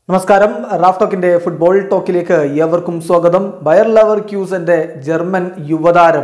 നമസ്കാരം Raf ടോക്കിന്റെ football ടോക്കിലേക്ക് ഏവർക്കും സ്വാഗതം ബയർ ലവർ ക്യൂസിന്റെ ജർമ്മൻ യുവതാരം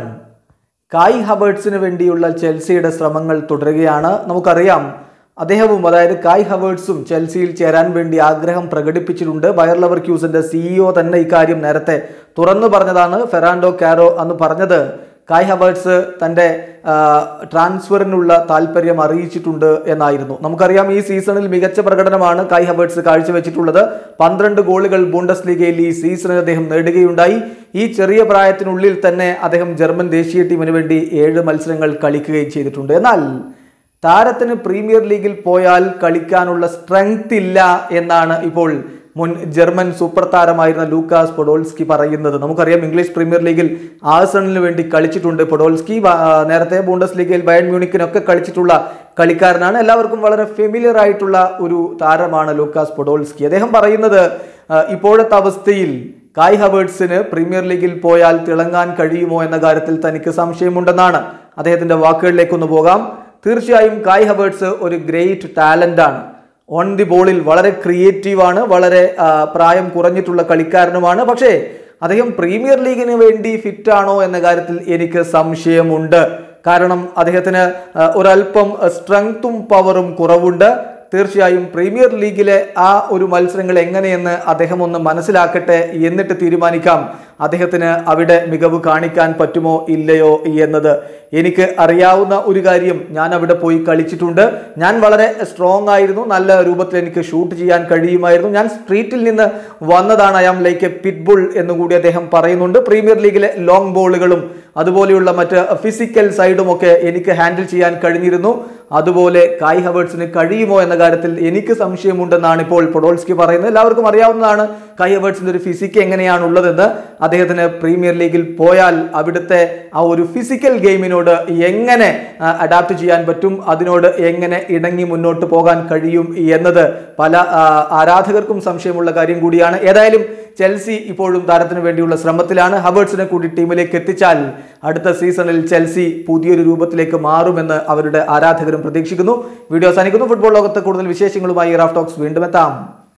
കായ് ഹവേർട്സിന് വേണ്ടിയുള്ള ചെൽസിയുടെ ശ്രമങ്ങൾ തുടരുകയാണ് നമുക്കറിയാം അദ്ദേഹവും അതായത് കായ് ഹവേർട്സും ചെൽസിയിൽ ചേരാൻ വേണ്ടി ആഗ്രഹം പ്രകടിപ്പിച്ചിട്ടുണ്ട് ബയർ ലവർ ക്യൂസിന്റെ സിഇഒ തന്നെ ഇക്കാര്യം നേരത്തെ തുറന്നു പറഞ്ഞതാണ് ഫെറാൻഡോ കാരോ അന്ന് പറഞ്ഞത് കായ് ഹവേർട്സ് തൻ്റെ ആ, ട്രാൻസ്ഫറിനുള്ള താല്പര്യം അറിയിച്ചിട്ടുണ്ട് എന്നായിരുന്നു നമുക്കറിയാം ഈ സീസണിൽ മികച്ച പ്രകടനമാണ് കായ് ഹവേർട്സ് കാഴ്ചവെച്ചിട്ടുള്ളത് പന്ത്രണ്ട് ഗോളുകൾ ബൂണ്ടസ് ലീഗയിൽ ഈ സീസണിൽ അദ്ദേഹം നേടുകയുണ്ടായി ഈ ചെറിയ പ്രായത്തിനുള്ളിൽ തന്നെ അദ്ദേഹം ജർമ്മൻ ദേശീയ ടീമിന് വേണ്ടി ഏഴ് മത്സരങ്ങൾ കളിക്കുകയും ചെയ്തിട്ടുണ്ട് എന്നാൽ താരത്തിന് പ്രീമിയർ ലീഗിൽ പോയാൽ കളിക്കാനുള്ള സ്ട്രെങ്ത് ഇല്ല എന്നാണ് ഇപ്പോൾ മുൻ ജർമ്മൻ സൂപ്പർ താരമായിരുന്ന ലൂക്കാസ് പൊഡോൾസ്കി പറയുന്നത് നമുക്കറിയാം ഇംഗ്ലീഷ് പ്രീമിയർ ലീഗിൽ ആഴ്സണലിന് വേണ്ടി കളിച്ചിട്ടുണ്ട് പൊഡോൾസ്കി ബ- ആ, നേരത്തെ ബൂണ്ടസ് ലീഗയിൽ ബയൺ മ്യൂണിക്കിനൊക്കെ കളിച്ചിട്ടുള്ള കളിക്കാരനാണ് എല്ലാവർക്കും വളരെ ഫെമിലിയർ ആയിട്ടുള്ള ഒരു താരമാണ് ലൂക്കാസ് പൊഡോൾസ്കി അദ്ദേഹം പറയുന്നത് ആ, ഇപ്പോഴത്തെ അവസ്ഥയിൽ കായ് ഹവേർട്സിന് പ്രീമിയർ ലീഗിൽ പോയാൽ തിളങ്ങാൻ കഴിയുമോ എന്ന കാര്യത്തിൽ തനിക്ക് സംശയമുണ്ടെന്നാണ് അദ്ദേഹത്തിന്റെ വാക്കുകളിലേക്കൊന്ന് പോകാം തീർച്ചയായും കായ് ഹവേർട്സ് ഒരു ഗ്രേറ്റ് ടാലന്റ് ആണ് ഓൺ ദി ബോളിൽ വളരെ ക്രിയേറ്റീവാണ് വളരെ ആ, പ്രായം കുറഞ്ഞിട്ടുള്ള കളിക്കാരനുമാണ് പക്ഷേ അദ്ദേഹം പ്രീമിയർ ലീഗിന് വേണ്ടി ഫിറ്റ് ആണോ എന്ന കാര്യത്തിൽ എനിക്ക് സംശയമുണ്ട് കാരണം അദ്ദേഹത്തിന് ആ, ഒരല്പം സ്ട്രെങ്ത്തും പവറും കുറവുണ്ട് തീർച്ചയായും പ്രീമിയർ ലീഗിലെ ആ ഒരു മത്സരങ്ങൾ എങ്ങനെയെന്ന് അദ്ദേഹം ഒന്ന് മനസ്സിലാക്കട്ടെ എന്നിട്ട് തീരുമാനിക്കാം അദ്ദേഹത്തിന് അവിടെ മികവ് കാണിക്കാൻ പറ്റുമോ ഇല്ലയോ എന്നത് എനിക്ക് അറിയാവുന്ന ഒരു കാര്യം ഞാൻ അവിടെ പോയി കളിച്ചിട്ടുണ്ട് ഞാൻ വളരെ സ്ട്രോങ് ആയിരുന്നു നല്ല രൂപത്തിൽ എനിക്ക് ഷൂട്ട് ചെയ്യാൻ കഴിയുമായിരുന്നു ഞാൻ സ്ട്രീറ്റിൽ നിന്ന് വന്നതാണ് I am like a pitbull എന്നുകൂടി അദ്ദേഹം പറയുന്നുണ്ട് പ്രീമിയർ ലീഗിലെ ലോങ് ബോളുകളും അതുപോലെയുള്ള മറ്റ് ഫിസിക്കൽ സൈഡും ഒക്കെ എനിക്ക് ഹാൻഡിൽ ചെയ്യാൻ കഴിഞ്ഞിരുന്നു അതുപോലെ കായ് ഹവേർട്സിന് കഴിയുമോ എന്ന കാര്യത്തിൽ എനിക്ക് സംശയമുണ്ടെന്നാണ് ഇപ്പോൾ പൊഡോൾസ്കി പറയുന്നത് എല്ലാവർക്കും അറിയാവുന്നതാണ് കായ് ഹവേർട്സിന്റെ ഒരു ഫിസിക്ക് എങ്ങനെയാണ് ഉള്ളതെന്ന് അദ്ദേഹത്തിന് പ്രീമിയർ ലീഗിൽ പോയാൽ അവിടുത്തെ ആ ഒരു ഫിസിക്കൽ ഗെയിമിനോട് എങ്ങനെ അഡാപ്റ്റ് ചെയ്യാൻ പറ്റും അതിനോട് എങ്ങനെ ഇണങ്ങി മുന്നോട്ട് പോകാൻ കഴിയും എന്നത് പല ആ, ആരാധകർക്കും സംശയമുള്ള കാര്യം കൂടിയാണ് ഏതായാലും ചെൽസി ഇപ്പോഴും താരത്തിന് വേണ്ടിയുള്ള ശ്രമത്തിലാണ് ഹവേർട്സിനെ കൂടി ടീമിലേക്ക് എത്തിച്ചാൽ അടുത്ത സീസണിൽ ചെൽസി പുതിയൊരു രൂപത്തിലേക്ക് മാറുമെന്ന് അവരുടെ ആരാധകരും പ്രതീക്ഷിക്കുന്നു വീഡിയോ അവസാനിക്കുന്നു ഫുട്ബോൾ ലോകത്ത് കൂടുതൽ വിശേഷങ്ങളുമായി റാഫ് ടോക്സ് വീണ്ടും എത്താം